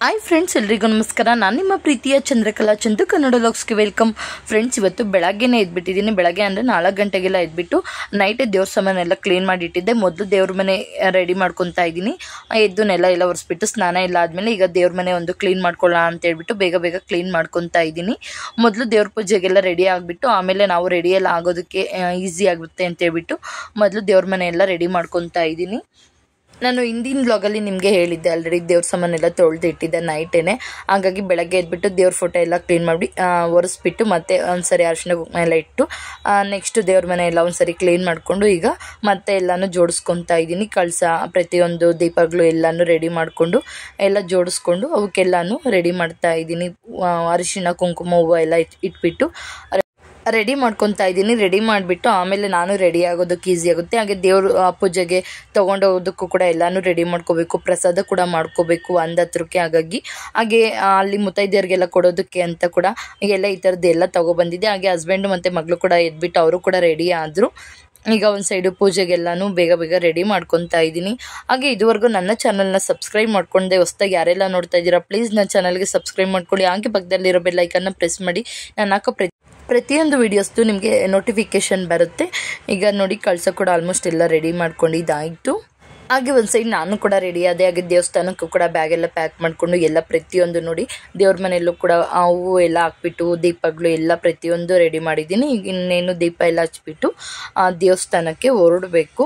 Hi friends ಎಲ್ರಿಗೂ ನಮಸ್ಕಾರ ನಾನು ನಿಮ್ಮ ಪ್ರೀತಿಯ ಚಂದ್ರಕಲಾ ಚಂದು ಕನ್ನಡ ಲಾಗ್ಸ್ಗೆ ವೆಲ್ಕಮ್ ಫ್ರೆಂಡ್ಸ್ ಇವತ್ತು ಬೆಳಗ್ಗೆನೇ ಎದ್ಬಿಟ್ಟಿದ್ದೀನಿ ಬೆಳಗ್ಗೆ ಅಂದರೆ ನಾಲ್ಕು ಗಂಟೆಗೆಲ್ಲ ಎದ್ಬಿಟ್ಟು ನೈಟೇ ದೇವ್ರ ಸಾಮಾನೆಲ್ಲ ಕ್ಲೀನ್ ಮಾಡಿ ಇಟ್ಟಿದ್ದೆ ಮೊದಲು ದೇವ್ರ ಮನೆ ರೆಡಿ ಮಾಡ್ಕೊತಾ ಇದ್ದೀನಿ ಎದ್ದು ನೆಲ ಎಲ್ಲ ಒರೆಸ್ಬಿಟ್ಟು ಸ್ನಾನ ಎಲ್ಲ ಆದಮೇಲೆ ಈಗ ದೇವ್ರ ಮನೆ ಒಂದು ಕ್ಲೀನ್ ಮಾಡ್ಕೊಳ್ಳೋಣ ಅಂತ ಹೇಳ್ಬಿಟ್ಟು ಬೇಗ ಬೇಗ ಕ್ಲೀನ್ ಮಾಡ್ಕೊತಾ ಇದ್ದೀನಿ ಮೊದಲು ದೇವ್ರ ಪೂಜೆಗೆಲ್ಲ ರೆಡಿ ಆಗಿಬಿಟ್ಟು ಆಮೇಲೆ ನಾವು ರೆಡಿ ಎಲ್ಲ ಆಗೋದಕ್ಕೆ ಈಸಿ ಆಗುತ್ತೆ ಅಂತ ಹೇಳ್ಬಿಟ್ಟು ಮೊದಲು ದೇವ್ರ ಮನೆ ಎಲ್ಲ ರೆಡಿ ಮಾಡ್ಕೊತಾ ಇದ್ದೀನಿ ನಾನು ಹಿಂದಿನ ಬ್ಲಾಗಲ್ಲಿ ನಿಮಗೆ ಹೇಳಿದ್ದೆ ಆಲ್ರೆಡಿ ದೇವ್ರ ಸಾಮಾನೆಲ್ಲ ತೊಳೆದು ಇಟ್ಟಿದ್ದೆ ನೈಟೇನೆ ಹಾಗಾಗಿ ಬೆಳಗ್ಗೆ ಎದ್ಬಿಟ್ಟು ದೇವ್ರ ಫೋಟೋ ಎಲ್ಲ ಕ್ಲೀನ್ ಮಾಡಿ ಒರೆಸ್ಬಿಟ್ಟು ಮತ್ತೆ ಒಂದ್ಸರಿ ಅರಿಶಿನ ಕುಂಕುಮ ಎಲ್ಲ ಇಟ್ಟು ನೆಕ್ಸ್ಟ್ ದೇವ್ರ ಮನೆ ಎಲ್ಲ ಒಂದ್ಸರಿ ಕ್ಲೀನ್ ಮಾಡಿಕೊಂಡು ಈಗ ಮತ್ತೆ ಎಲ್ಲನೂ ಜೋಡಿಸ್ಕೊತಾ ಇದ್ದೀನಿ ಕಳಸ ಪ್ರತಿಯೊಂದು ದೀಪಗಳು ಎಲ್ಲನೂ ರೆಡಿ ಮಾಡಿಕೊಂಡು ಎಲ್ಲ ಜೋಡಿಸ್ಕೊಂಡು ಅವಕ್ಕೆಲ್ಲನೂ ರೆಡಿ ಮಾಡ್ತಾ ಇದ್ದೀನಿ ಅರಿಶಿನ ಕುಂಕುಮ ಹೂವು ಎಲ್ಲ ಇಟ್ ಇಟ್ಬಿಟ್ಟು ರೆಡಿ ಮಾಡ್ಕೊತಾ ಇದ್ದೀನಿ ರೆಡಿ ಮಾಡಿಬಿಟ್ಟು ಆಮೇಲೆ ನಾನು ರೆಡಿ ಆಗೋದಕ್ಕೆ ಈಸಿ ಆಗುತ್ತೆ ಹಾಗೆ ದೇವ್ರ ಆ, ಪೂಜೆಗೆ ತೊಗೊಂಡೋಗೋದಕ್ಕೂ ಕೂಡ ಎಲ್ಲನೂ ರೆಡಿ ಮಾಡ್ಕೋಬೇಕು ಪ್ರಸಾದ ಕೂಡ ಮಾಡ್ಕೋಬೇಕು ಒಂದ್ ಹತ್ರಕ್ಕೆ ಹಾಗಾಗಿ ಹಾಗೆ ಆ, ಅಲ್ಲಿ ಮುತ್ತೈದೆಯರಿಗೆಲ್ಲ ಕೊಡೋದಕ್ಕೆ ಅಂತ ಕೂಡ ಎಲ್ಲ ಈ ಥರದ್ದು ಎಲ್ಲ ತೊಗೊಬಂದಿದ್ದೆ ಹಾಗೆ ಹಸ್ಬೆಂಡು ಮತ್ತು ಮಗಳು ಕೂಡ ಎದ್ಬಿಟ್ಟು ಅವರು ಕೂಡ ರೆಡಿ ಆದರು ಈಗ ಒಂದು ಸೈಡು ಪೂಜೆಗೆಲ್ಲನೂ ಬೇಗ ಬೇಗ ರೆಡಿ ಮಾಡ್ಕೊತಾ ಇದ್ದೀನಿ ಹಾಗೆ ಇದುವರೆಗೂ ನನ್ನ ಚಾನಲ್ನ ಸಬ್ಸ್ಕ್ರೈಬ್ ಮಾಡ್ಕೊಂಡೆ ಹೊಸ್ದಾಗಿ ಯಾರೆಲ್ಲ ನೋಡ್ತಾ ಇದ್ದೀರಾ ಪ್ಲೀಸ್ ನನ್ನ ಚಾನಲ್ಗೆ ಸಬ್ಸ್ಕ್ರೈಬ್ ಮಾಡ್ಕೊಳ್ಳಿ ಹಾಗೆ ಪಕ್ಕದಲ್ಲಿರೋ ಬೆಲ್ಲೈಕನ್ನ ಪ್ರೆಸ್ ಮಾಡಿ ನಾನು ಹಾಕೋ ಪ್ರತಿ ಪ್ರತಿಯೊಂದು ವೀಡಿಯೋಸ್ದು ನಿಮಗೆ ನೋಟಿಫಿಕೇಷನ್ ಬರುತ್ತೆ ಈಗ ನೋಡಿ ಕಳ್ಸ ಕೂಡ ಆಲ್ಮೋಸ್ಟ್ ಎಲ್ಲ ರೆಡಿ ಮಾಡ್ಕೊಂಡಿದ್ದಾಯಿತು ಹಾಗೆ ಒಂದು ಸೈಡ್ ನಾನು ಕೂಡ ರೆಡಿ ಆದೆ ಹಾಗೆ ದೇವಸ್ಥಾನಕ್ಕೂ ಕೂಡ ಬ್ಯಾಗ್ ಎಲ್ಲ ಪ್ಯಾಕ್ ಮಾಡಿಕೊಂಡು ಎಲ್ಲ ಪ್ರತಿಯೊಂದು ನೋಡಿ ದೇವ್ರ ಮನೆಯಲ್ಲೂ ಕೂಡ ಆ ಹೂವು ಎಲ್ಲ ಹಾಕ್ಬಿಟ್ಟು ದೀಪಗಳು ಎಲ್ಲ ಪ್ರತಿಯೊಂದು ರೆಡಿ ಮಾಡಿದ್ದೀನಿ ಈಗ ಇನ್ನೇನು ದೀಪ ಎಲ್ಲ ಹಚ್ಬಿಟ್ಟು ಆ ದೇವಸ್ಥಾನಕ್ಕೆ ಹೊರಡಬೇಕು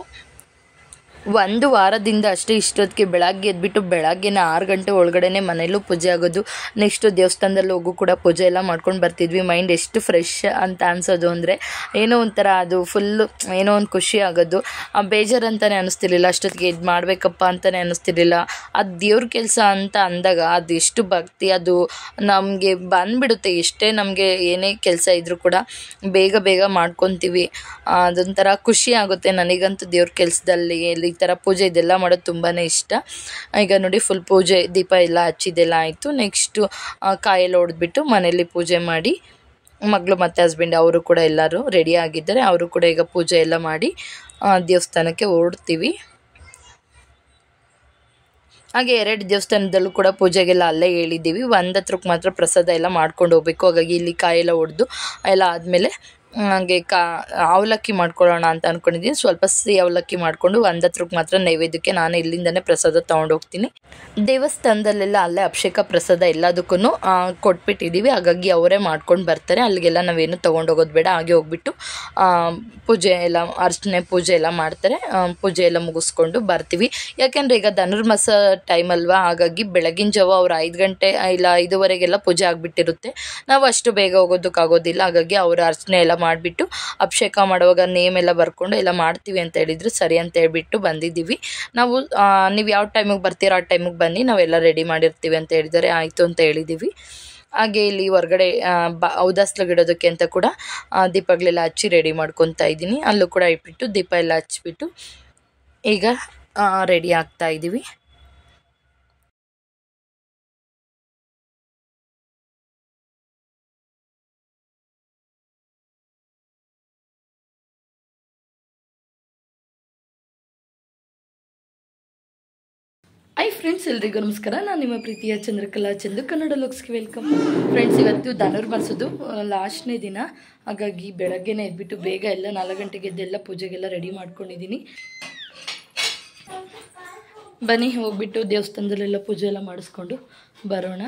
ಒಂದು ವಾರದಿಂದ ಅಷ್ಟೇ ಇಷ್ಟೊತ್ತಿಗೆ ಬೆಳಗ್ಗೆ ಎದ್ಬಿಟ್ಟು ಬೆಳಗ್ಗೆನೇ ಆರು ಗಂಟೆ ಒಳಗಡೆನೆ ಮನೇಲೂ ಪೂಜೆ ಆಗೋದು ನೆಕ್ಸ್ಟ್ ದೇವಸ್ಥಾನದಲ್ಲಿ ಹೋಗು ಕೂಡ ಪೂಜೆ ಎಲ್ಲ ಮಾಡ್ಕೊಂಡು ಬರ್ತಿದ್ವಿ ಮೈಂಡ್ ಎಷ್ಟು ಫ್ರೆಶ್ ಅಂತ ಅನ್ಸೋದು ಅಂದರೆ ಏನೋ ಒಂಥರ ಅದು ಫುಲ್ಲು ಏನೋ ಒಂದು ಖುಷಿ ಆಗೋದು ಆ ಬೇಜಾರು ಅಂತಲೇ ಅನ್ನಿಸ್ತಿರ್ಲಿಲ್ಲ ಅಷ್ಟೊತ್ತಿಗೆ ಇದು ಮಾಡಬೇಕಪ್ಪ ಅಂತಲೇ ಅನ್ನಿಸ್ತಿರ್ಲಿಲ್ಲ ಅದು ದೇವ್ರ ಕೆಲಸ ಅಂತ ಅಂದಾಗ ಅದು ಎಷ್ಟು ಭಕ್ತಿ ಅದು ನಮಗೆ ಬಂದ್ಬಿಡುತ್ತೆ ಎಷ್ಟೇ ನಮಗೆ ಏನೇ ಕೆಲಸ ಇದ್ದರೂ ಕೂಡ ಬೇಗ ಬೇಗ ಮಾಡ್ಕೊತೀವಿ ಅದೊಂಥರ ಖುಷಿ ಆಗುತ್ತೆ ನನಗಂತೂ ದೇವ್ರ ಕೆಲಸದಲ್ಲಿ ಈ ಥರ ಪೂಜೆ ಇದೆಲ್ಲ ಮಾಡೋದು ತುಂಬಾ ಇಷ್ಟ ಈಗ ನೋಡಿ ಫುಲ್ ಪೂಜೆ ದೀಪ ಎಲ್ಲ ಹಚ್ಚಿದೆಲ್ಲ ಆಯಿತು ನೆಕ್ಸ್ಟು ಕಾಯೆಲ್ಲ ಹೊಡೆದ್ಬಿಟ್ಟು ಮನೇಲಿ ಪೂಜೆ ಮಾಡಿ ಮಗಳು ಮತ್ತು ಹಸ್ಬೆಂಡ್ ಅವರು ಕೂಡ ಎಲ್ಲರೂ ರೆಡಿ ಆಗಿದ್ದಾರೆ ಅವರು ಕೂಡ ಈಗ ಪೂಜೆ ಎಲ್ಲ ಮಾಡಿ ಆ, ದೇವಸ್ಥಾನಕ್ಕೆ ಹೊರಡ್ತೀವಿ ಹಾಗೆ ಎರಡು ದೇವಸ್ಥಾನದಲ್ಲೂ ಕೂಡ ಪೂಜೆಗೆಲ್ಲ ಅಲ್ಲೇ ಹೇಳಿದ್ದೀವಿ ಒಂದು ಹತ್ರಕ್ಕೆ ಮಾತ್ರ ಪ್ರಸಾದ ಎಲ್ಲ ಮಾಡ್ಕೊಂಡು ಹೋಗ್ಬೇಕು ಹಾಗಾಗಿ ಇಲ್ಲಿ ಕಾಯೆಲ್ಲ ಹೊಡೆದು ಎಲ್ಲ ಆದಮೇಲೆ ಹಾಗೆ ಕಾ ಅವಲಕ್ಕಿ ಮಾಡ್ಕೊಳ್ಳೋಣ ಅಂತ ಅಂದ್ಕೊಂಡಿದ್ದೀನಿ ಸ್ವಲ್ಪ ಸಿಹಿ ಅವಲಕ್ಕಿ ಮಾಡಿಕೊಂಡು ಒಂದು ಹತ್ರಕ್ಕೆ ಮಾತ್ರ ನೈವೇದ್ಯಕ್ಕೆ ನಾನು ಇಲ್ಲಿಂದನೇ ಪ್ರಸಾದ ತೊಗೊಂಡು ಹೋಗ್ತೀನಿ ದೇವಸ್ಥಾನದಲ್ಲೆಲ್ಲ ಅಲ್ಲೇ ಅಭಿಷೇಕ ಪ್ರಸಾದ ಎಲ್ಲದಕ್ಕೂ ಕೊಟ್ಬಿಟ್ಟಿದ್ದೀವಿ ಹಾಗಾಗಿ ಅವರೇ ಮಾಡ್ಕೊಂಡು ಬರ್ತಾರೆ ಅಲ್ಲಿಗೆಲ್ಲ ನಾವೇನು ತೊಗೊಂಡೋಗೋದು ಬೇಡ ಹಾಗೆ ಹೋಗ್ಬಿಟ್ಟು ಆ, ಪೂಜೆ ಎಲ್ಲ ಅರ್ಚನೆ ಪೂಜೆ ಎಲ್ಲ ಮಾಡ್ತಾರೆ ಆ, ಪೂಜೆ ಎಲ್ಲ ಮುಗಿಸ್ಕೊಂಡು ಬರ್ತೀವಿ ಯಾಕೆಂದರೆ ಈಗ ಧನುರ್ಮಾಸ ಟೈಮ್ ಅಲ್ವಾ ಹಾಗಾಗಿ ಬೆಳಗಿನ ಜಾವ ಅವ್ರು ಐದು ಗಂಟೆ ಇಲ್ಲ ಐದುವರೆಗೆಲ್ಲ ಪೂಜೆ ಆಗಿಬಿಟ್ಟಿರುತ್ತೆ ನಾವು ಅಷ್ಟು ಬೇಗ ಹೋಗೋದಕ್ಕಾಗೋದಿಲ್ಲ ಹಾಗಾಗಿ ಅವರು ಅರ್ಚನೆ ಎಲ್ಲ ಮಾಡಿಬಿಟ್ಟು ಅಭಿಷೇಕ ಮಾಡುವಾಗ ನೇಮ್ ಎಲ್ಲ ಬರ್ಕೊಂಡು ಎಲ್ಲ ಮಾಡ್ತೀವಿ ಅಂತ ಹೇಳಿದ್ರು ಸರಿ ಅಂತ ಹೇಳ್ಬಿಟ್ಟು ಬಂದಿದ್ದೀವಿ ನಾವು ಆ, ನೀವು ಯಾವ ಟೈಮಿಗೆ ಬರ್ತೀರೋ ಆ ಟೈಮಿಗೆ ಬನ್ನಿ ನಾವೆಲ್ಲ ರೆಡಿ ಮಾಡಿರ್ತೀವಿ ಅಂತ ಹೇಳಿದ್ದಾರೆ ಆಯಿತು ಅಂತ ಹೇಳಿದ್ದೀವಿ ಹಾಗೆ ಇಲ್ಲಿ ಹೊರಗಡೆ ಬ ಔದಾಸ್ಲಗಿಡೋದಕ್ಕೆ ಅಂತ ಕೂಡ ಆ, ದೀಪಗಳೆಲ್ಲ ಹಚ್ಚಿ ರೆಡಿ ಮಾಡ್ಕೊತಾ ಇದ್ದೀನಿ ಅಲ್ಲೂ ಕೂಡ ಇಟ್ಬಿಟ್ಟು ದೀಪ ಎಲ್ಲ ಹಚ್ಬಿಟ್ಟು ಈಗ ರೆಡಿ ಆಗ್ತಾ ಇದ್ದೀವಿ ಐ ಫ್ರೆಂಡ್ಸ್ ಎಲ್ರಿಗೂ ನಮಸ್ಕಾರ ನಾನು ನಿಮ್ಮ ಪ್ರೀತಿಯ ಚಂದ್ರಕಲಾ ಚಂದು ಕನ್ನಡ ಲೋಕ್ಸ್ಗೆ ವೆಲ್ಕಮ್ ಫ್ರೆಂಡ್ಸ್ ಇವತ್ತು ಧನುರ್ಮಾಸದ್ದು ಲಾಸ್ಟ್ನೇ ದಿನ ಹಾಗಾಗಿ ಬೆಳಗ್ಗೆನೇ ಎದ್ಬಿಟ್ಟು ಬೇಗ ಎಲ್ಲ ನಾಲ್ಕು ಗಂಟೆಗೆ ಎದ್ದೆಲ್ಲ ಪೂಜೆಗೆಲ್ಲ ರೆಡಿ ಮಾಡ್ಕೊಂಡಿದ್ದೀನಿ ಬನ್ನಿ ಹೋಗ್ಬಿಟ್ಟು ದೇವಸ್ಥಾನದಲ್ಲೆಲ್ಲ ಪೂಜೆ ಎಲ್ಲ ಮಾಡಿಸ್ಕೊಂಡು ಬರೋಣ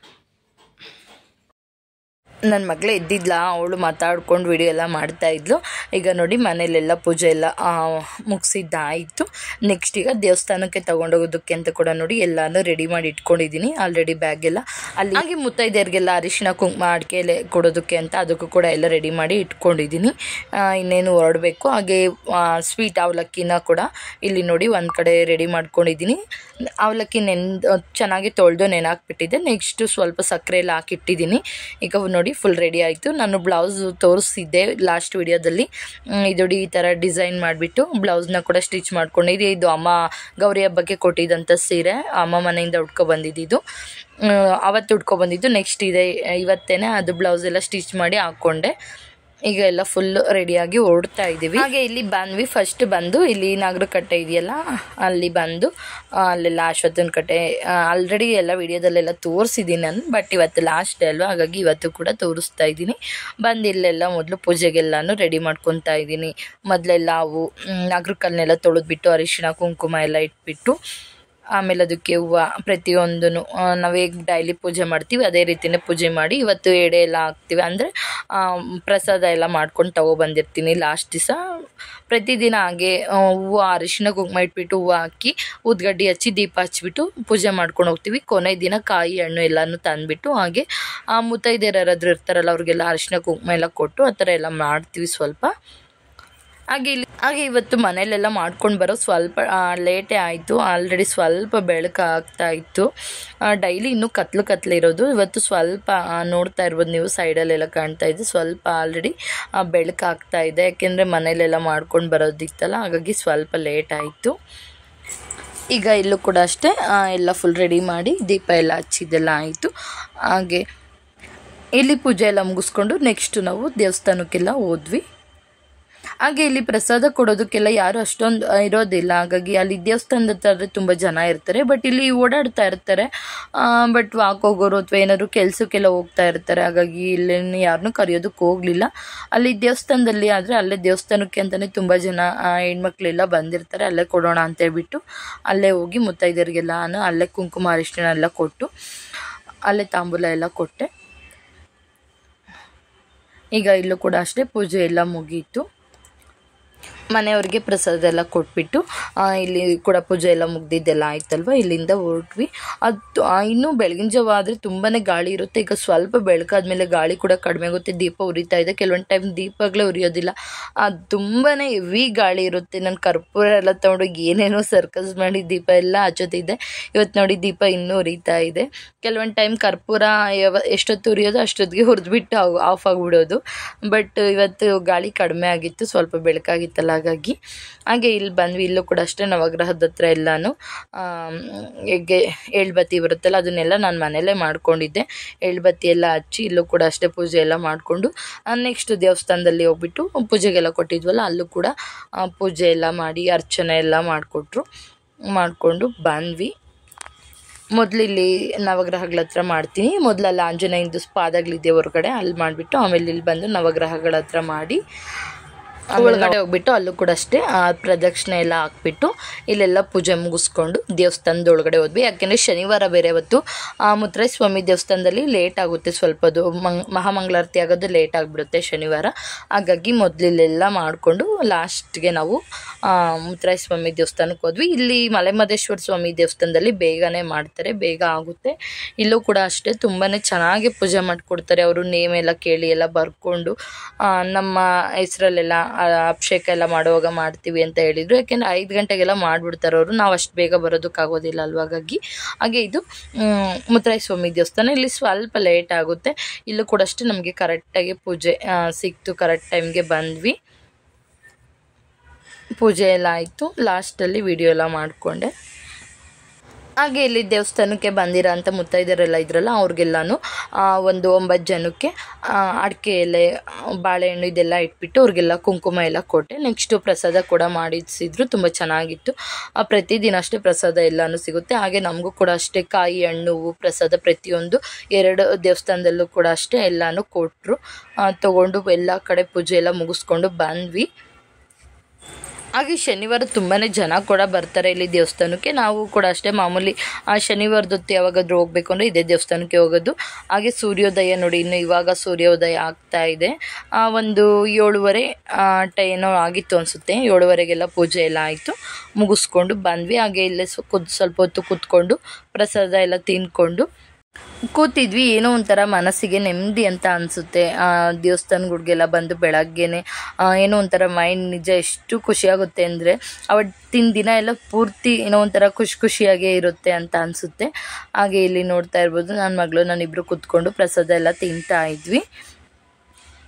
ನನ್ನ ಮಗಳೇ ಇದ್ದಿದ್ಲ ಅವಳು ಮಾತಾಡ್ಕೊಂಡು ವಿಡಿಯೋ ಎಲ್ಲ ಮಾಡ್ತಾ ಇದ್ಲು ಈಗ ನೋಡಿ ಮನೇಲೆಲ್ಲ ಪೂಜೆ ಎಲ್ಲ ಮುಗಿಸಿದ್ದಾಯಿತು ನೆಕ್ಸ್ಟ್ ಈಗ ದೇವಸ್ಥಾನಕ್ಕೆ ತೊಗೊಂಡೋಗೋದಕ್ಕೆ ಅಂತ ಕೂಡ ನೋಡಿ ಎಲ್ಲಾನು ರೆಡಿ ಮಾಡಿ ಇಟ್ಕೊಂಡಿದ್ದೀನಿ ಆಲ್ರೆಡಿ ಬ್ಯಾಗ್ ಎಲ್ಲ ಅಲ್ಲಿ ಹಾಗೆ ಮುತ್ತೈದೆಯರಿಗೆಲ್ಲ ಅರಿಶಿನ ಕುಂಕುಮ ಅಡಿಕೆ ಎಲೆ ಕೊಡೋದಕ್ಕೆ ಅಂತ ಅದಕ್ಕೂ ಕೂಡ ಎಲ್ಲ ರೆಡಿ ಮಾಡಿ ಇಟ್ಕೊಂಡಿದ್ದೀನಿ ಆ, ಇನ್ನೇನು ಹೊರಡಬೇಕು ಹಾಗೆ ಸ್ವೀಟ್ ಅವಲಕ್ಕಿನ ಕೂಡ ಇಲ್ಲಿ ನೋಡಿ ಒಂದು ಕಡೆ ರೆಡಿ ಮಾಡ್ಕೊಂಡಿದ್ದೀನಿ ಅವಲಕ್ಕಿ ನೆನ್ ಚೆನ್ನಾಗಿ ತೊಳೆದು ನೆನಾಕ್ಬಿಟ್ಟಿದ್ದೆ ನೆಕ್ಸ್ಟು ಸ್ವಲ್ಪ ಸಕ್ಕರೆ ಎಲ್ಲ ಹಾಕಿಟ್ಟಿದ್ದೀನಿ ಈಗ ನೋಡಿ ಫುಲ್ ರೆಡಿ ಆಯಿತು ನಾನು ಬ್ಲೌಸ್ ತೋರಿಸಿದ್ದೆ ಲಾಸ್ಟ್ ವಿಡಿಯೋದಲ್ಲಿ ಇದು ನೋಡಿ ಈ ಥರ ಡಿಸೈನ್ ಮಾಡಿಬಿಟ್ಟು ಬ್ಲೌಸ್ನ ಕೂಡ ಸ್ಟಿಚ್ ಮಾಡ್ಕೊಂಡಿದ್ದೆ ಇದು ಅಮ್ಮ ಗೌರಿ ಹಬ್ಬಕ್ಕೆ ಕೊಟ್ಟಿದ್ದಂಥ ಸೀರೆ ಅಮ್ಮ ಮನೆಯಿಂದ ಉಟ್ಕೊ ಬಂದಿದ್ದು ಅವತ್ತು ಉಟ್ಕೊ ಬಂದಿದ್ದು ನೆಕ್ಸ್ಟ್ ಇದೆ ಇವತ್ತೇನೆ ಅದು ಬ್ಲೌಸ್ ಎಲ್ಲ ಸ್ಟಿಚ್ ಮಾಡಿ ಹಾಕ್ಕೊಂಡೆ ಈಗ ಎಲ್ಲ ಫುಲ್ ರೆಡಿಯಾಗಿ ಹೊರಡ್ತಾ ಇದ್ದೀವಿ ಹಾಗೆ ಇಲ್ಲಿ ಬಂದ್ವಿ ಫಸ್ಟ್ ಬಂದು ಇಲ್ಲಿ ನಾಗರಕಟ್ಟೆ ಇದೆಯಲ್ಲ ಅಲ್ಲಿ ಬಂದು ಆ, ಅಲ್ಲೆಲ್ಲ ಅಶ್ವತ್ಥನ ಕಟ್ಟೆ ಆಲ್ರೆಡಿ ಎಲ್ಲ ವಿಡಿಯೋದಲ್ಲೆಲ್ಲ ತೋರಿಸಿದ್ದೀನಿ ನಾನು ಬಟ್ ಇವತ್ತು ಲಾಸ್ಟ್ ಡೇ ಅಲ್ವಾ ಹಾಗಾಗಿ ಇವತ್ತು ಕೂಡ ತೋರಿಸ್ತಾ ಇದ್ದೀನಿ ಬಂದು ಇಲ್ಲೆಲ್ಲ ಮೊದಲು ಪೂಜೆಗೆಲ್ಲಾನು ರೆಡಿ ಮಾಡ್ಕೊತಾ ಇದ್ದೀನಿ ಮೊದಲೆಲ್ಲ ಅವು ನಾಗರಕಲ್ಲನ್ನೆಲ್ಲ ತೊಳೆದ್ಬಿಟ್ಟು ಅರಿಶಿಣ ಕುಂಕುಮ ಎಲ್ಲ ಇಟ್ಬಿಟ್ಟು ಆಮೇಲೆ ಅದಕ್ಕೆ ಹೂವು ಪ್ರತಿಯೊಂದೂ ನಾವು ಹೇಗೆ ಡೈಲಿ ಪೂಜೆ ಮಾಡ್ತೀವಿ ಅದೇ ರೀತಿಯೇ ಪೂಜೆ ಮಾಡಿ ಇವತ್ತು ಎಡೆ ಎಲ್ಲ ಹಾಕ್ತೀವಿ ಅಂದರೆ ಪ್ರಸಾದ ಎಲ್ಲ ಮಾಡ್ಕೊಂಡು ತಗೊಬಂದಿರ್ತೀನಿ ಲಾಸ್ಟ್ ದಿವಸ ಪ್ರತಿದಿನ ಹಾಗೆ ಆ, ಹೂವು ಅರಿಶಿನ ಕುಂಕುಮ ಇಟ್ಬಿಟ್ಟು ಹೂವು ಹಾಕಿ ಉದ್ಗಡ್ಡಿ ಹಚ್ಚಿ ದೀಪ ಹಚ್ಬಿಟ್ಟು ಪೂಜೆ ಮಾಡ್ಕೊಂಡು ಹೋಗ್ತೀವಿ ಕೊನೆ ದಿನ ಕಾಯಿ ಹಣ್ಣು ಎಲ್ಲನೂ ತಂದುಬಿಟ್ಟು ಹಾಗೆ ಆ ಮುತ್ತೈದೆಯರು ಯಾರಾದರೂ ಇರ್ತಾರಲ್ಲ ಅವ್ರಿಗೆಲ್ಲ ಅರಿಶಿನ ಕುಂಕುಮ ಎಲ್ಲ ಕೊಟ್ಟು ಆ ಥರ ಎಲ್ಲ ಮಾಡ್ತೀವಿ ಸ್ವಲ್ಪ ಹಾಗೆ ಇಲ್ಲಿ ಹಾಗೆ ಇವತ್ತು ಮನೇಲೆಲ್ಲ ಮಾಡ್ಕೊಂಡು ಬರೋ ಸ್ವಲ್ಪ ಲೇಟೇ ಆಯಿತು ಆಲ್ರೆಡಿ ಸ್ವಲ್ಪ ಬೆಳಕು ಆಗ್ತಾ ಇತ್ತು ಡೈಲಿ ಇನ್ನೂ ಕತ್ಲು ಕತ್ಲು ಇರೋದು ಇವತ್ತು ಸ್ವಲ್ಪ ಆ, ನೋಡ್ತಾ ಇರ್ಬೋದು ನೀವು ಸೈಡಲ್ಲೆಲ್ಲ ಕಾಣ್ತಾ ಇದೆ ಸ್ವಲ್ಪ ಆಲ್ರೆಡಿ ಬೆಳಕು ಆಗ್ತಾ ಇದೆ ಯಾಕೆಂದರೆ ಮನೇಲೆಲ್ಲ ಮಾಡ್ಕೊಂಡು ಬರೋದಿತ್ತಲ್ಲ ಹಾಗಾಗಿ ಸ್ವಲ್ಪ ಲೇಟ್ ಆಯಿತು ಈಗ ಇಲ್ಲೂ ಕೂಡ ಅಷ್ಟೇ ಆ, ಎಲ್ಲ ಫುಲ್ ರೆಡಿ ಮಾಡಿ ದೀಪ ಎಲ್ಲ ಹಚ್ಚಿದ್ದೆಲ್ಲ ಆಯಿತು ಹಾಗೆ ಇಲ್ಲಿ ಪೂಜೆ ಎಲ್ಲ ಮುಗಿಸ್ಕೊಂಡು ನೆಕ್ಸ್ಟ್ ನಾವು ದೇವಸ್ಥಾನಕ್ಕೆಲ್ಲ ಹೋದ್ವಿ ಹಾಗೆ ಇಲ್ಲಿ ಪ್ರಸಾದ ಕೊಡೋದಕ್ಕೆಲ್ಲ ಯಾರು ಅಷ್ಟೊಂದು ಇರೋದಿಲ್ಲ ಹಾಗಾಗಿ ಅಲ್ಲಿ ದೇವಸ್ಥಾನದ ಹತ್ರ ತುಂಬ ಜನ ಇರ್ತಾರೆ ಬಟ್ ಇಲ್ಲಿ ಓಡಾಡ್ತಾ ಇರ್ತಾರೆ ಬಟ್ ವಾಕ್ ಹೋಗೋರು ಅಥವಾ ಏನಾದ್ರು ಕೆಲಸಕ್ಕೆಲ್ಲ ಹೋಗ್ತಾ ಇರ್ತಾರೆ ಹಾಗಾಗಿ ಇಲ್ಲಿ ಯಾರನ್ನೂ ಕರೆಯೋದಕ್ಕೆ ಹೋಗಲಿಲ್ಲ ಅಲ್ಲಿ ದೇವಸ್ಥಾನದಲ್ಲಿ ಆದರೆ ಅಲ್ಲೇ ದೇವಸ್ಥಾನಕ್ಕೆ ಅಂತಲೇ ತುಂಬ ಜನ ಆ, ಹೆಣ್ಮಕ್ಳೆಲ್ಲ ಬಂದಿರ್ತಾರೆ ಅಲ್ಲೇ ಕೊಡೋಣ ಅಂತ ಹೇಳ್ಬಿಟ್ಟು ಅಲ್ಲೇ ಹೋಗಿ ಮುತ್ತೈದರಿಗೆಲ್ಲ ನಾನು ಅಲ್ಲೇ ಕುಂಕುಮ ಅರಿಶಿಣ ಎಲ್ಲ ಕೊಟ್ಟು ಅಲ್ಲೇ ತಾಂಬೂಲ ಎಲ್ಲ ಕೊಟ್ಟೆ ಈಗ ಇಲ್ಲೂ ಕೂಡ ಅಷ್ಟೇ ಪೂಜೆ ಎಲ್ಲ ಮುಗೀತು ಮನೆಯವ್ರಿಗೆ ಪ್ರಸಾದ ಎಲ್ಲ ಕೊಟ್ಬಿಟ್ಟು ಆ, ಇಲ್ಲಿ ಕೂಡ ಪೂಜೆ ಎಲ್ಲ ಮುಗ್ದಿದ್ದೆಲ್ಲ ಆಯ್ತಲ್ವ ಇಲ್ಲಿಂದ ಹೊರಟ್ವಿ ಅದು ಆ, ಇನ್ನೂ ಬೆಳಗಿನ ಜಾವ ಆದರೆ ತುಂಬಾ ಗಾಳಿ ಇರುತ್ತೆ ಈಗ ಸ್ವಲ್ಪ ಬೆಳಕಾದ್ಮೇಲೆ ಗಾಳಿ ಕೂಡ ಕಡಿಮೆ ಆಗುತ್ತೆ ದೀಪ ಉರಿತಾ ಇದೆ ಕೆಲವೊಂದು ಟೈಮ್ ದೀಪಗಳೇ ಉರಿಯೋದಿಲ್ಲ ಅದು ತುಂಬಾ ಹೆವಿ ಗಾಳಿ ಇರುತ್ತೆ ನಾನು ಕರ್ಪೂರ ಎಲ್ಲ ತೊಗೊಂಡು ಏನೇನೋ ಸರ್ಕಸ್ ಮಾಡಿ ದೀಪ ಎಲ್ಲ ಹಚ್ಚೋತಿದ್ದೆ ಇವತ್ತು ನೋಡಿ ದೀಪ ಇನ್ನೂ ಉರಿತಾ ಇದೆ ಕೆಲವೊಂದು ಟೈಮ್ ಕರ್ಪೂರ ಯಾವ ಎಷ್ಟೊತ್ತು ಉರಿಯೋದು ಅಷ್ಟೊತ್ತಿಗೆ ಹುರಿದ್ಬಿಟ್ಟು ಆಫ್ ಆಗಿಬಿಡೋದು ಬಟ್ ಇವತ್ತು ಗಾಳಿ ಕಡಿಮೆ ಆಗಿತ್ತು ಸ್ವಲ್ಪ ಬೆಳಕಾಗಿತ್ತಲ್ಲ ಹಾಗಾಗಿ ಹಾಗೆ ಇಲ್ಲಿ ಬಂದ್ವಿ ಇಲ್ಲೂ ಕೂಡ ಅಷ್ಟೇ ನವಗ್ರಹದ ಹತ್ರ ಎಲ್ಲಾನು ಆಮ್, ಹೇಗೆ ಏಳ್ಬತ್ತಿ ಬರುತ್ತಲ್ಲ ಅದನ್ನೆಲ್ಲ ನಾನು ಮನೇಲೇ ಮಾಡ್ಕೊಂಡಿದ್ದೆ ಏಳ್ಬತ್ತಿ ಎಲ್ಲ ಹಚ್ಚಿ ಇಲ್ಲೂ ಕೂಡ ಅಷ್ಟೇ ಪೂಜೆ ಎಲ್ಲ ಮಾಡಿಕೊಂಡು ನೆಕ್ಸ್ಟ್ ದೇವಸ್ಥಾನದಲ್ಲಿ ಹೋಗ್ಬಿಟ್ಟು ಪೂಜೆಗೆಲ್ಲ ಕೊಟ್ಟಿದ್ವಲ್ಲ ಅಲ್ಲೂ ಕೂಡ ಆ, ಪೂಜೆ ಎಲ್ಲ ಮಾಡಿ ಅರ್ಚನೆ ಎಲ್ಲ ಮಾಡಿಕೊಟ್ರು ಮಾಡಿಕೊಂಡು ಬಂದ್ವಿ ಮೊದಲು ಇಲ್ಲಿ ನವಗ್ರಹಗಳ ಹತ್ರ ಮಾಡ್ತೀನಿ ಮೊದಲಲ್ಲಿ ಆಂಜನೇಯಂದು ಪಾದಗಳಿದೆ ಹೊರಗಡೆ ಅಲ್ಲಿ ಮಾಡಿಬಿಟ್ಟು ಆಮೇಲೆ ಇಲ್ಲಿ ಬಂದು ನವಗ್ರಹಗಳ ಹತ್ರ ಮಾಡಿ ಒಳಗಡೆ ಹೋಗ್ಬಿಟ್ಟು ಅಲ್ಲೂ ಕೂಡ ಅಷ್ಟೇ ಆ ಪ್ರದಕ್ಷಿಣೆ ಎಲ್ಲ ಹಾಕ್ಬಿಟ್ಟು ಇಲ್ಲೆಲ್ಲ ಪೂಜೆ ಮುಗಿಸ್ಕೊಂಡು ದೇವಸ್ಥಾನದ ಒಳಗಡೆ ಹೋದ್ವಿ ಯಾಕೆಂದರೆ ಶನಿವಾರ ಬೇರೆ ಅವತ್ತು ಆ ಮುತ್ತರಾಯ ಸ್ವಾಮಿ ದೇವಸ್ಥಾನದಲ್ಲಿ ಲೇಟ್ ಆಗುತ್ತೆ ಸ್ವಲ್ಪ ಅದು ಮಂಗ್ ಮಹಾಮಂಗಳಾರತಿ ಆಗೋದು ಲೇಟ್ ಆಗಿಬಿಡುತ್ತೆ ಶನಿವಾರ ಹಾಗಾಗಿ ಮೊದಲು ಇಲ್ಲೆಲ್ಲ ಮಾಡಿಕೊಂಡು ಲಾಸ್ಟ್ಗೆ ನಾವು ಆ, ಮುತ್ತರಾಯ ಸ್ವಾಮಿ ದೇವಸ್ಥಾನಕ್ಕೆ ಹೋದ್ವಿ ಇಲ್ಲಿ ಮಲೆಮಹದೇಶ್ವರ ಸ್ವಾಮಿ ದೇವಸ್ಥಾನದಲ್ಲಿ ಬೇಗನೆ ಮಾಡ್ತಾರೆ ಬೇಗ ಆಗುತ್ತೆ ಇಲ್ಲೂ ಕೂಡ ಅಷ್ಟೇ ತುಂಬಾ ಚೆನ್ನಾಗಿ ಪೂಜೆ ಮಾಡಿಕೊಡ್ತಾರೆ ಅವರು ನೇಮ್ ಎಲ್ಲ ಕೇಳಿ ಎಲ್ಲ ಬರ್ಕೊಂಡು ಆ, ನಮ್ಮ ಹೆಸ್ರಲ್ಲೆಲ್ಲ ಆ, ಅಭಿಷೇಕ ಎಲ್ಲ ಮಾಡುವಾಗ ಮಾಡ್ತೀವಿ ಅಂತ ಹೇಳಿದರು ಯಾಕೆಂದರೆ ಐದು ಗಂಟೆಗೆಲ್ಲ ಮಾಡಿಬಿಡ್ತಾರೆ ಅವರು ನಾವು ಅಷ್ಟು ಬೇಗ ಬರೋದಕ್ಕಾಗೋದಿಲ್ಲ ಅಲ್ವ ಹಾಗಾಗಿ ಹಾಗೆ ಇದು ಮ್, ಮುತ್ತರಾಯ ಸ್ವಾಮಿ ದೇವಸ್ಥಾನ ಇಲ್ಲಿ ಸ್ವಲ್ಪ ಲೇಟ್ ಆಗುತ್ತೆ ಇಲ್ಲೂ ಕೂಡ ಅಷ್ಟೇ ನಮಗೆ ಕರೆಕ್ಟಾಗಿ ಪೂಜೆ ಆ, ಸಿಕ್ತು ಕರೆಕ್ಟ್ ಟೈಮ್ಗೆ ಬಂದ್ವಿ ಪೂಜೆ ಎಲ್ಲ ಆಯಿತು ಲಾಸ್ಟಲ್ಲಿ ವಿಡಿಯೋ ಎಲ್ಲ ಮಾಡಿಕೊಂಡೆ ಹಾಗೆ ಇಲ್ಲಿ ದೇವಸ್ಥಾನಕ್ಕೆ ಬಂದಿರೋ ಅಂಥ ಮುತ್ತೈದರೆಲ್ಲ ಇದ್ರಲ್ಲ ಅವ್ರಿಗೆಲ್ಲನೂ ಆ, ಒಂದು ಒಂಬತ್ತು ಜನಕ್ಕೆ ಆ, ಅಡಿಕೆ ಎಲೆ ಬಾಳೆಹಣ್ಣು ಇದೆಲ್ಲ ಇಟ್ಬಿಟ್ಟು ಅವ್ರಿಗೆಲ್ಲ ಕುಂಕುಮ ಎಲ್ಲ ಕೊಟ್ಟೆ ನೆಕ್ಸ್ಟು ಪ್ರಸಾದ ಕೂಡ ಮಾಡಿಸಿದ್ರು ತುಂಬ ಚೆನ್ನಾಗಿತ್ತು ಆ, ಪ್ರತಿದಿನ ಅಷ್ಟೇ ಪ್ರಸಾದ ಎಲ್ಲನೂ ಸಿಗುತ್ತೆ ಹಾಗೆ ನಮಗೂ ಕೂಡ ಅಷ್ಟೇ ಕಾಯಿ ಹಣ್ಣು ಹೂವು ಪ್ರಸಾದ ಪ್ರತಿಯೊಂದು ಎರಡು ದೇವಸ್ಥಾನದಲ್ಲೂ ಕೂಡ ಅಷ್ಟೇ ಎಲ್ಲನೂ ಕೊಟ್ಟರು ತೊಗೊಂಡು ಎಲ್ಲ ಕಡೆ ಪೂಜೆ ಎಲ್ಲ ಮುಗಿಸ್ಕೊಂಡು ಬಂದ್ವಿ ಹಾಗೆ ಶನಿವಾರ ತುಂಬಾ ಜನ ಕೂಡ ಬರ್ತಾರೆ ಇಲ್ಲಿ ದೇವಸ್ಥಾನಕ್ಕೆ ನಾವು ಕೂಡ ಅಷ್ಟೇ ಮಾಮೂಲಿ ಆ ಶನಿವಾರದ ಹೊತ್ತು ಯಾವಾಗಾದ್ರೂ ಹೋಗ್ಬೇಕು ಅಂದರೆ ಇದೇ ದೇವಸ್ಥಾನಕ್ಕೆ ಹೋಗೋದು ಹಾಗೆ ಸೂರ್ಯೋದಯ ನೋಡಿ ಇನ್ನು ಇವಾಗ ಸೂರ್ಯೋದಯ ಆಗ್ತಾ ಇದೆ ಆ, ಒಂದು ಏಳುವರೆ ಟೈನೋ ಆಗಿತ್ತು ಅನಿಸುತ್ತೆ ಏಳುವರೆಗೆಲ್ಲ ಪೂಜೆ ಎಲ್ಲ ಆಯಿತು ಮುಗಿಸ್ಕೊಂಡು ಬಂದ್ವಿ ಹಾಗೆ ಇಲ್ಲೇ ಸ್ವ- ಕುದ್ ಸ್ವಲ್ಪ ಹೊತ್ತು ಕೂತ್ಕೊಂಡು ಪ್ರಸಾದ ಎಲ್ಲ ತಿಂದ್ಕೊಂಡು ಕೂತಿದ್ವಿ ಏನೋ ಒಂಥರ ಮನಸ್ಸಿಗೆ ನೆಮ್ಮದಿ ಅಂತ ಅನಿಸುತ್ತೆ ದೇವಸ್ಥಾನಗಳಿಗೆಲ್ಲ ಬಂದು ಬೆಳಗ್ಗೆನೆ ಆ, ಏನೋ ಒಂಥರ ಮೈಂಡ್ ನಿಜ ಎಷ್ಟು ಖುಷಿಯಾಗುತ್ತೆ ಅಂದರೆ ಅವತ್ತಿನ ದಿನ ಎಲ್ಲ ಪೂರ್ತಿ ಏನೋ ಒಂಥರ ಖುಷಿ ಖುಷಿಯಾಗೇ ಇರುತ್ತೆ ಅಂತ ಅನಿಸುತ್ತೆ ಹಾಗೆ ಇಲ್ಲಿ ನೋಡ್ತಾ ಇರ್ಬೋದು ನನ್ನ ಮಗಳು ನಾನಿಬ್ಬರು ಕೂತ್ಕೊಂಡು ಪ್ರಸಾದ ಎಲ್ಲ ತಿಂತಾ ಇದ್ವಿ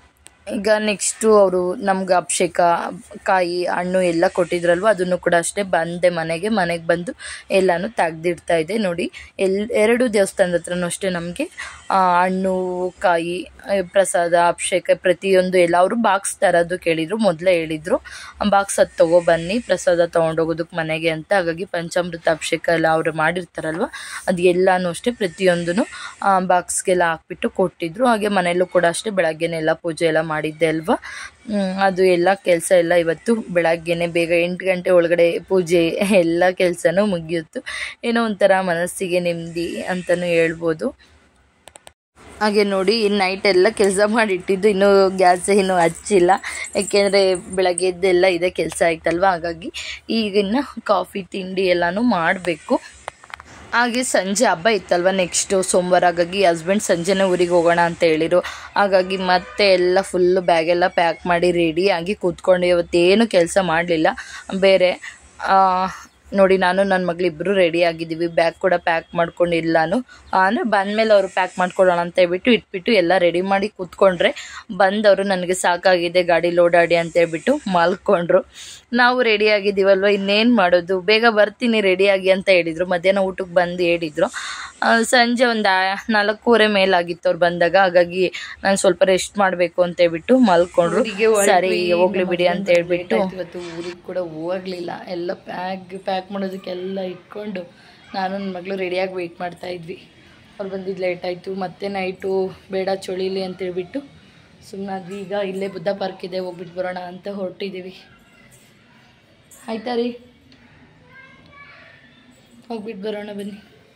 ಈಗ ನೆಕ್ಸ್ಟು ಅವರು ನಮ್ಗೆ ಅಭಿಷೇಕ ಕಾಯಿ ಹಣ್ಣು ಎಲ್ಲ ಕೊಟ್ಟಿದ್ರಲ್ವ ಅದನ್ನು ಕೂಡ ಅಷ್ಟೇ ಬಂದೆ ಮನೆಗೆ ಮನೆಗೆ ಬಂದು ಎಲ್ಲನೂ ತೆಗ್ದಿಡ್ತಾ ಇದೆ ನೋಡಿ ಎಲ್ ಎರಡು ದೇವಸ್ಥಾನದ ಹತ್ರನೂ ಅಷ್ಟೇ ನಮಗೆ ಹಣ್ಣು ಕಾಯಿ ಆ, ಪ್ರಸಾದ ಅಭಿಷೇಕ ಪ್ರತಿಯೊಂದು ಎಲ್ಲ ಅವರು ಬಾಕ್ಸ್ ತರೋದು ಕೇಳಿದರು ಮೊದಲೇ ಹೇಳಿದರು ಬಾಕ್ಸ್ ಅದು ತೊಗೊಬನ್ನಿ ಪ್ರಸಾದ ತೊಗೊಂಡೋಗೋದಕ್ಕೆ ಮನೆಗೆ ಅಂತ ಹಾಗಾಗಿ ಪಂಚಾಮೃತ ಅಭಿಷೇಕ ಎಲ್ಲ ಅವರು ಮಾಡಿರ್ತಾರಲ್ವ ಅದು ಎಲ್ಲನೂ ಅಷ್ಟೇ ಪ್ರತಿಯೊಂದೂ ಬಾಕ್ಸ್ಗೆಲ್ಲ ಹಾಕ್ಬಿಟ್ಟು ಕೊಟ್ಟಿದ್ರು ಹಾಗೆ ಮನೆಯಲ್ಲೂ ಕೂಡ ಅಷ್ಟೇ ಬೆಳಗ್ಗೆನೆ ಎಲ್ಲ ಪೂಜೆ ಎಲ್ಲ ಮಾಡಿದ್ದೆ ಅಲ್ವಾ ಹ್ಮ್, ಅದು ಎಲ್ಲ ಕೆಲಸ ಎಲ್ಲ ಇವತ್ತು ಬೆಳಗ್ಗೆನೆ ಬೇಗ ಎಂಟು ಗಂಟೆ ಒಳಗಡೆ ಪೂಜೆ ಎಲ್ಲ ಕೆಲಸನೂ ಮುಗಿಯಿತು ಏನೋ ಒಂಥರ ಮನಸ್ಸಿಗೆ ನೆಮ್ಮದಿ ಅಂತಲೂ ಹೇಳ್ಬೋದು ಹಾಗೆ ನೋಡಿ ನೈಟ್ ಎಲ್ಲ ಕೆಲಸ ಮಾಡಿಟ್ಟಿದ್ದು ಇನ್ನೂ ಗ್ಯಾಸ್ ಇನ್ನೂ ಹಚ್ಚಿಲ್ಲ ಯಾಕೆಂದರೆ ಬೆಳಗ್ಗೆ ಎದ್ದೆಲ್ಲ ಇದೇ ಕೆಲಸ ಆಯ್ತಲ್ವ ಹಾಗಾಗಿ ಈಗಿನ್ನ ಕಾಫಿ ತಿಂಡಿ ಎಲ್ಲನೂ ಮಾಡಬೇಕು ಹಾಗೆ ಸಂಜೆ ಹಬ್ಬ ಇತ್ತಲ್ವ ನೆಕ್ಸ್ಟು ಸೋಮವಾರ ಹಾಗಾಗಿ ಹಸ್ಬೆಂಡ್ ಸಂಜೆನೇ ಊರಿಗೆ ಹೋಗೋಣ ಅಂತ ಹೇಳಿರು ಹಾಗಾಗಿ ಮತ್ತೆ ಎಲ್ಲ ಫುಲ್ಲು ಬ್ಯಾಗೆಲ್ಲ ಪ್ಯಾಕ್ ಮಾಡಿ ರೆಡಿ ಆಗಿ ಕೂತ್ಕೊಂಡು ಇವತ್ತೇನು ಕೆಲಸ ಮಾಡಲಿಲ್ಲ ಬೇರೆ ಆ, ನೋಡಿ ನಾನು ನನ್ನ ಮಗಳಿಬ್ಬರು ರೆಡಿ ಆಗಿದ್ದೀವಿ ಬ್ಯಾಗ್ ಕೂಡ ಪ್ಯಾಕ್ ಮಾಡ್ಕೊಂಡು ಎಲ್ಲಾನು ಅಂದರೆ ಬಂದಮೇಲೆ ಅವರು ಪ್ಯಾಕ್ ಮಾಡ್ಕೊಳ್ಳೋಣ ಅಂತ ಹೇಳ್ಬಿಟ್ಟು ಇಟ್ಬಿಟ್ಟು ಎಲ್ಲ ರೆಡಿ ಮಾಡಿ ಕೂತ್ಕೊಂಡ್ರೆ ಬಂದವರು ನನಗೆ ಸಾಕಾಗಿದೆ ಗಾಡಿ ಓಡಾಡಿ ಅಂತ ಹೇಳ್ಬಿಟ್ಟು ಮಲ್ಕೊಂಡ್ರು ನಾವು ರೆಡಿ ಆಗಿದ್ದೀವಲ್ವ ಇನ್ನೇನು ಮಾಡೋದು ಬೇಗ ಬರ್ತೀನಿ ರೆಡಿಯಾಗಿ ಅಂತ ಹೇಳಿದರು ಮಧ್ಯಾಹ್ನ ಊಟಕ್ಕೆ ಬಂದು ಹೇಳಿದರು ಆ, ಸಂಜೆ ಒಂದು ನಾಲ್ಕೂವರೆ ಮೇಲಾಗಿತ್ತು ಅವ್ರು ಬಂದಾಗ ಹಾಗಾಗಿ ನಾನು ಸ್ವಲ್ಪ ರೆಸ್ಟ್ ಮಾಡಬೇಕು ಅಂತ ಹೇಳ್ಬಿಟ್ಟು ಮಲ್ಕೊಂಡ್ರು ಸರಿ ಹೋಗ್ಲಿ ಬಿಡಿ ಅಂತ ಹೇಳ್ಬಿಟ್ಟು ಇವತ್ತು ಊರಿಗೆ ಕೂಡ ಹೋಗ್ಲಿಲ್ಲ ಎಲ್ಲ ಪ್ಯಾಕ್ ಪ್ಯಾಕ್ ಮಾಡೋದಕ್ಕೆಲ್ಲ ಇಟ್ಕೊಂಡು ನಾನು ನನ್ನ ಮಗಳು ರೆಡಿಯಾಗಿ ವೆಯ್ಟ್ ಮಾಡ್ತಾ ಇದ್ವಿ ಅವ್ರು ಬಂದಿದ್ದು ಲೇಟ್ ಆಯಿತು ಮತ್ತೆ ನೈಟು ಬೇಡ ಚಳಿಲಿ ಅಂತ ಹೇಳ್ಬಿಟ್ಟು ಸುಮ್ಮನಾದ್ವಿ ಈಗ ಇಲ್ಲೇ ಬುದ್ಧ ಪಾರ್ಕ್ ಇದೆ ಹೋಗ್ಬಿಟ್ಟು ಬರೋಣ ಅಂತ ಹೊರಟಿದ್ದೀವಿ ಆಯ್ತಾ ರೀ ಹೋಗ್ಬಿಟ್ಟು ಬರೋಣ ಬನ್ನಿ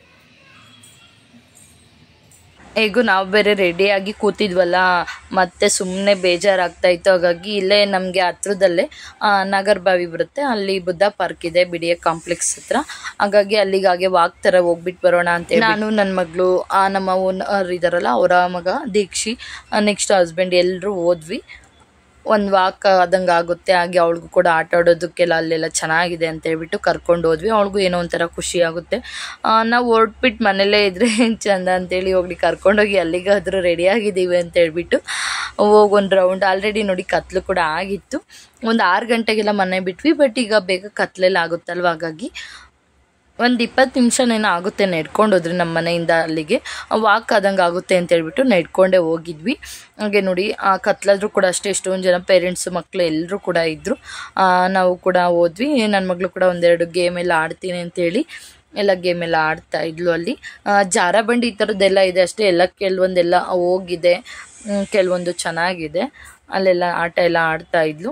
ಹೇಗೂ ನಾವು ಬೇರೆ ರೆಡಿಯಾಗಿ ಕೂತಿದ್ವಲ್ಲ ಮತ್ತೆ ಸುಮ್ಮನೆ ಬೇಜಾರಾಗ್ತಾ ಇತ್ತು ಹಾಗಾಗಿ ಇಲ್ಲೇ ನಮಗೆ ಹತ್ರದಲ್ಲೇ ಆ, ನಾಗರಬಾವಿ ಬರುತ್ತೆ ಅಲ್ಲಿ ಬುದ್ಧ ಪಾರ್ಕ್ ಇದೆ ಬಿ ಡಿ ಎ ಕಾಂಪ್ಲೆಕ್ಸ್ ಹತ್ರ ಹಾಗಾಗಿ ಅಲ್ಲಿಗೆ ಹಾಗೆ ವಾಕ್ ಥರ ಹೋಗ್ಬಿಟ್ಟು ಬರೋಣ ಅಂತ ನಾನು ನನ್ನ ಮಗಳು ನಮ್ಮ ಓನರ್ ಇದಾರಲ್ಲ ಅವರ ಮಗ ದೀಕ್ಷಿ ನೆಕ್ಸ್ಟ್ ಹಸ್ಬೆಂಡ್ ಎಲ್ಲರೂ ಹೋದ್ವಿ ಒಂದು ವಾಕ್ ಆದಂಗೆ ಆಗುತ್ತೆ ಹಾಗೆ ಅವಳಿಗೂ ಕೂಡ ಆಟ ಆಡೋದಕ್ಕೆಲ್ಲ ಅಲ್ಲೆಲ್ಲ ಚೆನ್ನಾಗಿದೆ ಅಂತ ಹೇಳ್ಬಿಟ್ಟು ಕರ್ಕೊಂಡು ಹೋದ್ವಿ ಅವಳಿಗೂ ಏನೋ ಒಂಥರ ಖುಷಿ ಆಗುತ್ತೆ ಆ, ನಾವು ಹೊರಟ್ಬಿಟ್ಟು ಮನೇಲೇ ಇದ್ರೆ ಚಂದ ಅಂತೇಳಿ ಹೋಗ್ಲಿ ಕರ್ಕೊಂಡೋಗಿ ಅಲ್ಲಿಗಾದರೂ ರೆಡಿ ಆಗಿದ್ದೀವಿ ಅಂತ ಹೇಳ್ಬಿಟ್ಟು ಹೋಗಿ ಒಂದು ರೌಂಡ್ ಆಲ್ರೆಡಿ ನೋಡಿ ಕತ್ಲು ಕೂಡ ಆಗಿತ್ತು ಒಂದು ಆರು ಗಂಟೆಗೆಲ್ಲ ಮನೆ ಬಿಟ್ವಿ ಬಟ್ ಈಗ ಬೇಗ ಕತ್ಲೆಲ್ಲ ಆಗುತ್ತಲ್ವ ಹಾಗಾಗಿ ಒಂದು ಇಪ್ಪತ್ತು ನಿಮಿಷನೇನೋ ಆಗುತ್ತೆ ನಡ್ಕೊಂಡು ಹೋದ್ರಿ ನಮ್ಮ ಮನೆಯಿಂದ ಅಲ್ಲಿಗೆ ವಾಕ್ ಆದಂಗೆ ಆಗುತ್ತೆ ಅಂತ ಹೇಳ್ಬಿಟ್ಟು ನಡ್ಕೊಂಡೇ ಹೋಗಿದ್ವಿ ಹಾಗೆ ನೋಡಿ ಆ ಕತ್ಲಾದ್ರೂ ಕೂಡ ಅಷ್ಟೇ ಎಷ್ಟೊಂದು ಜನ ಪೇರೆಂಟ್ಸು ಮಕ್ಕಳು ಎಲ್ಲರೂ ಕೂಡ ಇದ್ದರು ನಾವು ಕೂಡ ಹೋದ್ವಿ ನನ್ನ ಮಗಳು ಕೂಡ ಒಂದೆರಡು ಗೇಮ್ ಎಲ್ಲ ಆಡ್ತೀನಿ ಅಂತೇಳಿ ಎಲ್ಲ ಗೇಮ್ ಎಲ್ಲ ಆಡ್ತಾ ಇದ್ಲು ಅಲ್ಲಿ ಆ, ಜಾರ ಬಂಡಿ ಈ ಥರದ್ದೆಲ್ಲ ಇದೆ ಅಷ್ಟೇ ಎಲ್ಲ ಕೆಲವೊಂದೆಲ್ಲ ಹೋಗಿದೆ ಹ್ಮ್, ಕೆಲವೊಂದು ಚೆನ್ನಾಗಿದೆ ಅಲ್ಲೆಲ್ಲ ಆಟ ಎಲ್ಲ ಆಡ್ತಾ ಇದ್ಲು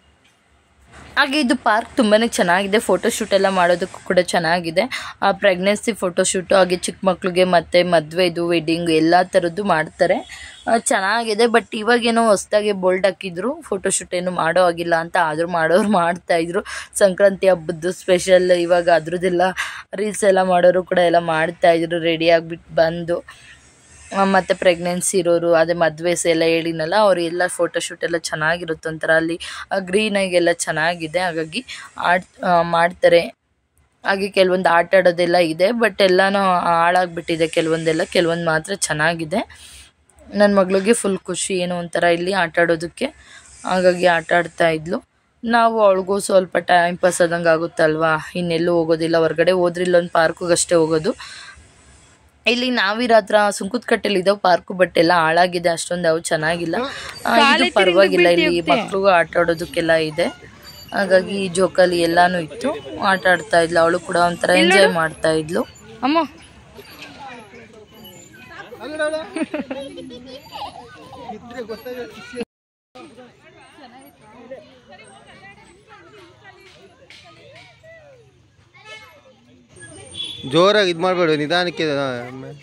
ಹಾಗೆ ಇದು ಪಾರ್ಕ್ ತುಂಬಾ ಚೆನ್ನಾಗಿದೆ ಫೋಟೋಶೂಟ್ ಎಲ್ಲ ಮಾಡೋದಕ್ಕೂ ಕೂಡ ಚೆನ್ನಾಗಿದೆ ಆ ಪ್ರೆಗ್ನೆನ್ಸಿ ಫೋಟೋಶೂಟು ಹಾಗೆ ಚಿಕ್ಕ ಮಕ್ಳಿಗೆ ಮತ್ತು ಮದುವೆದು ವೆಡ್ಡಿಂಗ್ ಎಲ್ಲ ಥರದ್ದು ಮಾಡ್ತಾರೆ ಆ, ಚೆನ್ನಾಗಿದೆ ಬಟ್ ಇವಾಗೇನೋ ಹೊಸ್ದಾಗಿ ಬೋಲ್ಡ್ ಹಾಕಿದ್ರು ಫೋಟೋಶೂಟ್ ಏನು ಮಾಡೋ ಆಗಿಲ್ಲ ಅಂತ ಆದರೂ ಮಾಡೋರು ಮಾಡ್ತಾಯಿದ್ರು ಸಂಕ್ರಾಂತಿ ಹಬ್ಬದ್ದು ಸ್ಪೆಷಲ್ ಇವಾಗ ಅದ್ರದ್ದೆಲ್ಲ ರೀಲ್ಸ್ ಎಲ್ಲ ಮಾಡೋರು ಕೂಡ ಎಲ್ಲ ಮಾಡ್ತಾಯಿದ್ರು ರೆಡಿ ಆಗಿಬಿಟ್ಟು ಬಂದು ಆ, ಮತ್ತೆ ಪ್ರೆಗ್ನೆನ್ಸಿ ಇರೋರು ಅದೇ ಮದುವೆಸ್ ಎಲ್ಲ ಹೇಳಿನಲ್ಲ ಅವ್ರು ಎಲ್ಲ ಫೋಟೋಶೂಟ್ ಎಲ್ಲ ಚೆನ್ನಾಗಿರುತ್ತೆ ಒಂಥರ ಅಲ್ಲಿ ಗ್ರೀನಾಗೆಲ್ಲ ಚೆನ್ನಾಗಿದೆ ಹಾಗಾಗಿ ಆಡ್ ಆ, ಮಾಡ್ತಾರೆ ಹಾಗೆ ಕೆಲವೊಂದು ಆಟ ಆಡೋದೆಲ್ಲ ಇದೆ ಬಟ್ ಎಲ್ಲನೂ ಹಾಳಾಗ್ಬಿಟ್ಟಿದೆ ಕೆಲವೊಂದೆಲ್ಲ ಕೆಲವೊಂದು ಮಾತ್ರ ಚೆನ್ನಾಗಿದೆ ನನ್ನ ಮಗಳಿಗೆ ಫುಲ್ ಖುಷಿ ಏನೋ ಒಂಥರ ಇಲ್ಲಿ ಆಟ ಆಡೋದಕ್ಕೆ ಹಾಗಾಗಿ ಆಟ ಆಡ್ತಾ ಇದ್ಲು ನಾವು ಅವಳಿಗೂ ಸ್ವಲ್ಪ ಟೈಮ್ ಪಾಸ್ ಆದಂಗೆ ಆಗುತ್ತಲ್ವಾ ಇನ್ನೆಲ್ಲೂ ಹೋಗೋದಿಲ್ಲ ಹೊರಗಡೆ ಹೋದ್ರೆ ಇಲ್ಲೊಂದು ಪಾರ್ಕಿಗೆ ಅಷ್ಟೇ ಹೋಗೋದು ಇಲ್ಲಿ ನಾವಿರೋ ಹತ್ರ ಸುಂಕುತ್ಕಟ್ಟೆಲಿ ಇದಾವೆ ಪಾರ್ಕು ಬಟ್ ಎಲ್ಲ ಹಾಳಾಗಿದೆ ಅಷ್ಟೊಂದು ಅವು ಚೆನ್ನಾಗಿಲ್ಲ ಆ, ಇದು ಪರವಾಗಿಲ್ಲ ಇಲ್ಲಿ ಮಕ್ಳಿಗೂ ಆಟ ಆಡೋದಕ್ಕೆಲ್ಲ ಇದೆ ಹಾಗಾಗಿ ಜೋಕಾಲಿ ಎಲ್ಲಾನು ಇತ್ತು ಆಟ ಆಡ್ತಾ ಇದ್ಲು ಅವಳು ಕೂಡ ಒಂಥರ ಎಂಜಾಯ್ ಮಾಡ್ತಾ ಇದ್ಲು ಅಮ್ಮ ಜೋರಾಗಿ ಇದು ಮಾಡಬೇಡ ನಿಧಾನಕ್ಕೆ ಆ, ಆಮೇಲೆ.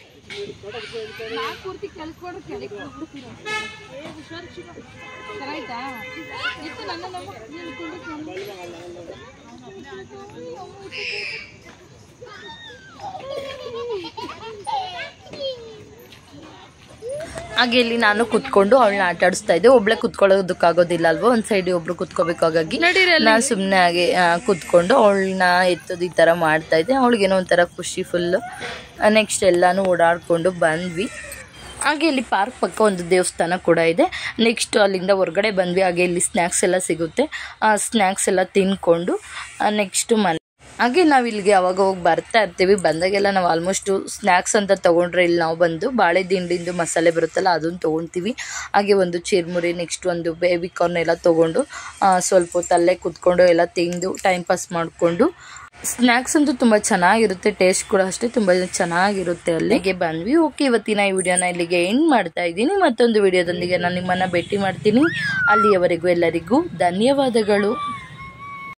ಹಾಗೆ ಇಲ್ಲಿ ನಾನು ಕುತ್ಕೊಂಡು ಅವಳನ್ನ ಆಟ ಆಡಿಸ್ತಾ ಇದ್ದೆ ಒಬ್ಳೆ ಕುತ್ಕೊಳ್ಳೋದಕ್ಕಾಗೋದಿಲ್ಲ ಅಲ್ವಾ ಒಂದು ಸೈಡ್ ಒಬ್ರು ಕುತ್ಕೋಬೇಕು ಹಾಗಾಗಿ ನಾನು ಸುಮ್ಮನೆ ಹಾಗೆ ಆ, ಕುತ್ಕೊಂಡು ಅವಳನ್ನ ಎತ್ತೋದು ಈ ಥರ ಮಾಡ್ತಾ ಇದ್ದೆ ಅವಳಿಗೇನೋ ಒಂಥರ ಖುಷಿ ಫುಲ್ಲು ನೆಕ್ಸ್ಟ್ ಎಲ್ಲಾನು ಓಡಾಡಿಕೊಂಡು ಬಂದ್ವಿ ಹಾಗೆ ಇಲ್ಲಿ ಪಾರ್ಕ್ ಪಕ್ಕ ಒಂದು ದೇವಸ್ಥಾನ ಕೂಡ ಇದೆ ನೆಕ್ಸ್ಟ್ ಅಲ್ಲಿಂದ ಹೊರಗಡೆ ಬಂದ್ವಿ ಹಾಗೆ ಇಲ್ಲಿ ಸ್ನ್ಯಾಕ್ಸ್ ಎಲ್ಲ ಸಿಗುತ್ತೆ ಆ ಸ್ನ್ಯಾಕ್ಸ್ ಎಲ್ಲ ತಿನ್ಕೊಂಡು ನೆಕ್ಸ್ಟು ಮನೆ ಹಾಗೆ ನಾವು ಇಲ್ಲಿಗೆ ಅವಾಗ ಹೋಗಿ ಬರ್ತಾ ಇರ್ತೀವಿ ಬಂದಾಗೆಲ್ಲ ನಾವು ಆಲ್ಮೋಸ್ಟು ಸ್ನ್ಯಾಕ್ಸ್ ಅಂತ ತೊಗೊಂಡ್ರೆ ಇಲ್ಲಿ ನಾವು ಬಂದು ಬಾಳೆ ದಿಂಡಿಂದು ಮಸಾಲೆ ಬರುತ್ತಲ್ಲ ಅದನ್ನು ತೊಗೊಳ್ತೀವಿ ಹಾಗೆ ಒಂದು ಚೀರ್ಮುರಿ ನೆಕ್ಸ್ಟ್ ಒಂದು ಬೇಬಿ ಕಾರ್ನ್ ಎಲ್ಲ ತೊಗೊಂಡು ಆ, ಸ್ವಲ್ಪ ಹೊತ್ತು ಅಲ್ಲೇ ಕುತ್ಕೊಂಡು ಎಲ್ಲ ತಿಂದು ಟೈಮ್ ಪಾಸ್ ಮಾಡಿಕೊಂಡು ಸ್ನ್ಯಾಕ್ಸ್ ಅಂತೂ ತುಂಬ ಚೆನ್ನಾಗಿರುತ್ತೆ ಟೇಸ್ಟ್ ಕೂಡ ಅಷ್ಟೇ ತುಂಬ ಚೆನ್ನಾಗಿರುತ್ತೆ ಅಲ್ಲಿಗೆ ಬಂದ್ವಿ ಓಕೆ ಇವತ್ತಿನ ಈ ವಿಡಿಯೋನ ಇಲ್ಲಿಗೆ ಎಂಡ್ ಮಾಡ್ತಾ ಇದ್ದೀನಿ ಮತ್ತೊಂದು ವಿಡಿಯೋದೊಂದಿಗೆ ನಾನು ನಿಮ್ಮನ್ನು ಭೇಟಿ ಮಾಡ್ತೀನಿ ಅಲ್ಲಿಯವರೆಗೂ ಎಲ್ಲರಿಗೂ ಧನ್ಯವಾದಗಳು